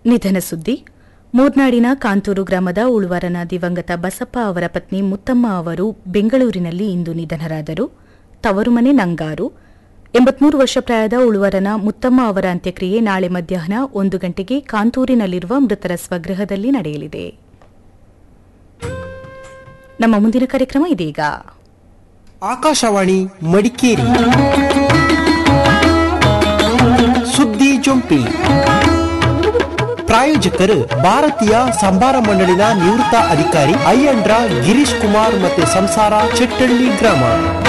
ನಿಧನ ಸುದ್ದಿ ಮೂರ್ನಾಡಿನ ಕಾಂತೂರು ಗ್ರಾಮದ ಉಳುವರನ ದಿವಂಗತ ಬಸಪ್ಪ ಅವರ ಪತ್ನಿ ಮುತ್ತಮ್ಮ ಅವರು ಬೆಂಗಳೂರಿನಲ್ಲಿ ಇಂದು ನಿಧನರಾದರು ತವರು ಮನೆ ನಂಗಾರು ಎಂಬತ್ಮೂರು ವರ್ಷ ಪ್ರಾಯದ ಉಳುವರನ ಮುತ್ತಮ್ಮ ಅವರ ಅಂತ್ಯಕ್ರಿಯೆ ನಾಳೆ ಮಧ್ಯಾಹ್ನ ಒಂದು ಗಂಟೆಗೆ ಕಾಂತೂರಿನಲ್ಲಿರುವ ಮೃತರ ಸ್ವಗೃಹದಲ್ಲಿ ನಡೆಯಲಿದೆ ನಮ್ಮ ಮುಂದಿನ ಕಾರ್ಯಕ್ರಮ ಇದೀಗ ಆಕಾಶವಾಣಿ ಮಡಿಕೇರಿ ಸುದ್ದಿ ಜೊಂಪಿ ಪ್ರಾಯೋಜಕರು ಭಾರತೀಯ ಸಂಭಾರ ಮಂಡಳಿನ ನಿವೃತ್ತ ಅಧಿಕಾರಿ ಅಯ್ಯಂಡ್ರ ಗಿರೀಶ್ ಕುಮಾರ್ ಮತ್ತೆ ಸಂಸಾರ ಚೆಟ್ಟಳ್ಳಿ ಗ್ರಾಮ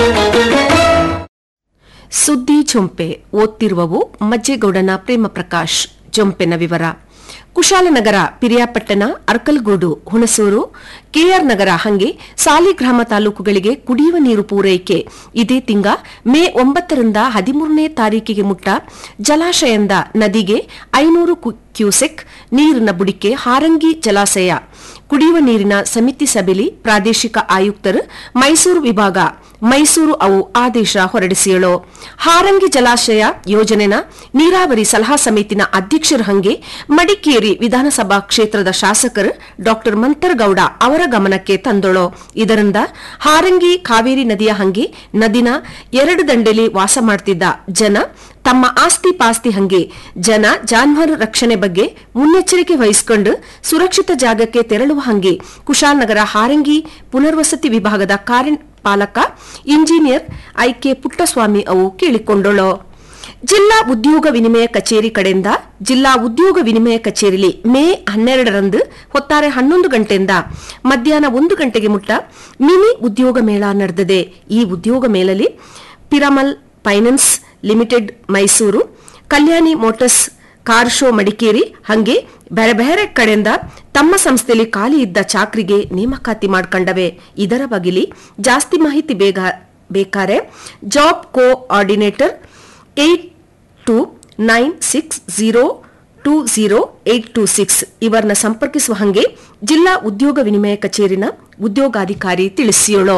ಸುದ್ದಿ ಜೊಂಪೆ ಓದ್ತಿರುವವು ಮಜ್ಜೇಗೌಡನ ಪ್ರೇಮ ಪ್ರಕಾಶ್ ಜೊಂಪೆನ ವಿವರ ಕುಶಾಲನಗರ ಪಿರಿಯಾಪಟ್ಟಣ ಅರ್ಕಲ್ಗೂಡು ಹುಣಸೂರು ಕೆಆರ್ ನಗರ ಹಂಗೆ ಸಾಲಿಗ್ರಾಮ ತಾಲೂಕುಗಳಿಗೆ ಕುಡಿಯುವ ನೀರು ಪೂರೈಕೆ ಇದೇ ತಿಂಗ ಮೇ ಒಂಬತ್ತರಿಂದ ಹದಿಮೂರನೇ ತಾರೀಕಿಗೆ ಮುಟ್ಟ ಜಲಾಶಯದಿಂದ ನದಿಗೆ ಐನೂರು ಕ್ಯೂಸೆಕ್ ನೀರಿನ ಬುಡಿಕೆ ಹಾರಂಗಿ ಜಲಾಶಯ ಕುಡಿಯುವ ನೀರಿನ ಸಮಿತಿ ಸಭೆಲಿ ಪ್ರಾದೇಶಿಕ ಆಯುಕ್ತರು ಮೈಸೂರು ವಿಭಾಗ ಮೈಸೂರು ಅವು ಆದೇಶ ಹೊರಡಿಸಿಯಳು ಹಾರಂಗಿ ಜಲಾಶಯ ಯೋಜನೆನ ನೀರಾವರಿ ಸಲಹಾ ಸಮಿತಿನ ಅಧ್ಯಕ್ಷರ ಹಂಗೆ ಮಡಿಕೇರಿ ವಿಧಾನಸಭಾ ಕ್ಷೇತ್ರದ ಶಾಸಕರು ಡಾ ಮಂತರಗೌಡ ಅವರ ಗಮನಕ್ಕೆ ತಂದಳು ಇದರಿಂದ ಹಾರಂಗಿ ಕಾವೇರಿ ನದಿಯ ಹಂಗೆ ನದಿನ ಎರಡು ದಂಡೆಲಿ ವಾಸ ಮಾಡ್ತಿದ್ದ ಜನ ತಮ್ಮ ಆಸ್ತಿ ಪಾಸ್ತಿ ಹಂಗೆ ಜನ ಜಾನುವಾರು ರಕ್ಷಣೆ ಬಗ್ಗೆ ಮುನ್ನೆಚ್ಚರಿಕೆ ವಹಿಸಿಕೊಂಡು ಸುರಕ್ಷಿತ ಜಾಗಕ್ಕೆ ತೆರಳುವ ಹಂಗೆ ಕುಶಾಲನಗರ ಹಾರಂಗಿ ಪುನರ್ವಸತಿ ವಿಭಾಗದ ಕಾರ್ಯಪಾಲಕ ಇಂಜಿನಿಯರ್ ಐಕೆ ಪುಟ್ಟಸ್ವಾಮಿ ಅವು ಕೇಳಿಕೊಂಡಳು ಜಿಲ್ಲಾ ಉದ್ಯೋಗ ವಿನಿಮಯ ಕಚೇರಿ ಕಡೆಯಿಂದ ಜಿಲ್ಲಾ ಉದ್ಯೋಗ ವಿನಿಮಯ ಕಚೇರಿಲಿ ಮೇ ಹನ್ನೆರಡರಂದು ಹೊತ್ತಾರೆ ಹನ್ನೊಂದು ಗಂಟೆಯಿಂದ ಮಧ್ಯಾಹ್ನ ಒಂದು ಗಂಟೆಗೆ ಮುಟ್ಟ ಮಿನಿ ಉದ್ಯೋಗ ಮೇಳ ನಡೆದಿದೆ ಈ ಉದ್ಯೋಗ ಮೇಳಲಿ Piramal finance limited Mysuru Kalyani motors car show Madikeri ಹಂಗೆ ಬೇರೆ ಬೇರೆ ಕಡೆಯಿಂದ ತಮ್ಮ ಸಂಸ್ಥೆಯಲ್ಲಿ ಖಾಲಿ ಇದ್ದ ಚಾಕ್ರಿಗೆ ನೇಮಕಾತಿ ಮಾಡ್ಕೊಂಡವೆ ಇದರ ಬಗೆಲಿ ಜಾಸ್ತಿ ಮಾಹಿತಿ ಬೇಗ ಬೇಕಾರೆ job coordinator eight two nine six zero two zero eight two six ಇವರನ್ನ ಸಂಪರ್ಕಿಸುವ ಹಂಗೆ ಜಿಲ್ಲಾ ಉದ್ಯೋಗ ವಿನಿಮಯ ಕಚೇರಿನ ಉದ್ಯೋಗಾಧಿಕಾರಿ ತಿಳಿಸಿಯೋಳು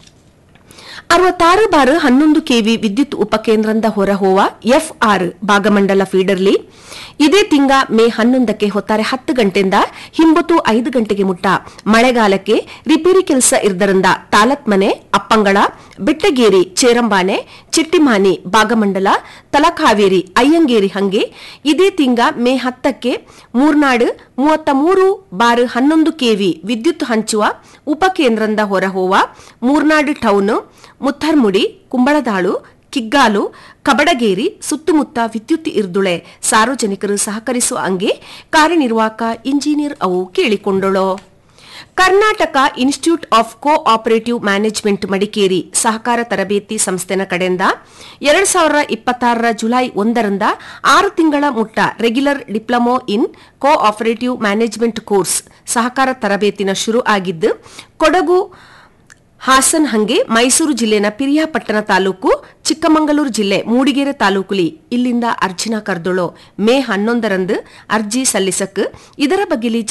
ಅರವತ್ತಾರು ಬಾರ್ ಹನ್ನೊಂದು ಕೆವಿ ವಿದ್ಯುತ್ ಉಪಕೇಂದ್ರದ ಹೊರಹೋವ ಎಫ್ಆರ್ ಭಾಗಮಂಡಲ ಫೀಡರ್ಲಿ ಇದೇ ತಿಂಗ ಮೇ ಹನ್ನೊಂದಕ್ಕೆ ಹೊತ್ತಾರೆ ಹತ್ತು ಗಂಟೆಯಿಂದ ಹಿಂಬತ್ತು ಐದು ಗಂಟೆಗೆ ಮುಟ್ಟ ಮಳೆಗಾಲಕ್ಕೆ ರಿಪೇರಿ ಕೆಲಸ ಇರದರಿಂದ ತಾಲತ್ಮನೆ ಅಪ್ಪಂಗಳ ಬೆಟ್ಟಗೇರಿ ಚೇರಂಬಾನೆ ಚಿಟ್ಟಿಮಾನಿ ಭಾಗಮಂಡಲ ತಲಕಾವೇರಿ ಅಯ್ಯಂಗೇರಿ ಹಂಗೆ ಇದೇ ತಿಂಗ ಮೇ ಹತ್ತಕ್ಕೆ ಮೂರ್ನಾಡು ಮೂವತ್ತ ಮೂರು ಬಾರ್ ಹನ್ನೊಂದು ಕೆವಿ ವಿದ್ಯುತ್ ಹಂಚುವ ಉಪಕೇಂದ್ರದ ಹೊರಹೋವ ಮೂರ್ನಾಡು ಟೌನ್ ಮುತ್ತರ್ಮುಡಿ ಕುಂಬಳದಾಳು ಕಿಗ್ಗಾಲು ಕಬಡಗೇರಿ ಸುತ್ತಮುತ್ತ ವಿದ್ಯುತ್ ಇರ್ದುಳೆ ಸಾರ್ವಜನಿಕರು ಸಹಕರಿಸುವ ಹಂಗೆ ಕಾರ್ಯನಿರ್ವಾಹಕ ಇಂಜಿನಿಯರ್ ಅವು ಕೇಳಿಕೊಂಡಳು Karnataka institute of cooperative management Madikeri ಸಹಕಾರ ತರಬೇತಿ ಸಂಸ್ಥೆನ ಕಡೆಯಿಂದ ಎರಡ್ ಸಾವಿರದ ಇಪ್ಪತ್ತಾರರ ಜುಲೈ ಒಂದರಿಂದ ಆರು ತಿಂಗಳ ಮುಟ್ಟ regular diploma in cooperative management course ಸಹಕಾರ ತರಬೇತಿನ ಶುರು ಆಗಿದ್ದು ಕೊಡಗು ಹಾಸನ್ ಹಂಗೆ ಮೈಸೂರು ಜಿಲ್ಲೆನ ಪಿರಿಯಾಪಟ್ಟಣ ತಾಲೂಕು ಚಿಕ್ಕಮಗಳೂರು ಜಿಲ್ಲೆ ಮೂಡಿಗೆರೆ ತಾಲೂಕುಲಿ ಇಲ್ಲಿಂದ ಅರ್ಜಿನ ಕರೆದೊಳು ಮೇ ಹನ್ನೊಂದರಂದು ಅರ್ಜಿ ಸಲ್ಲಿಸಕ್ ಇದರ ಬಗ್ಗೆಲಿ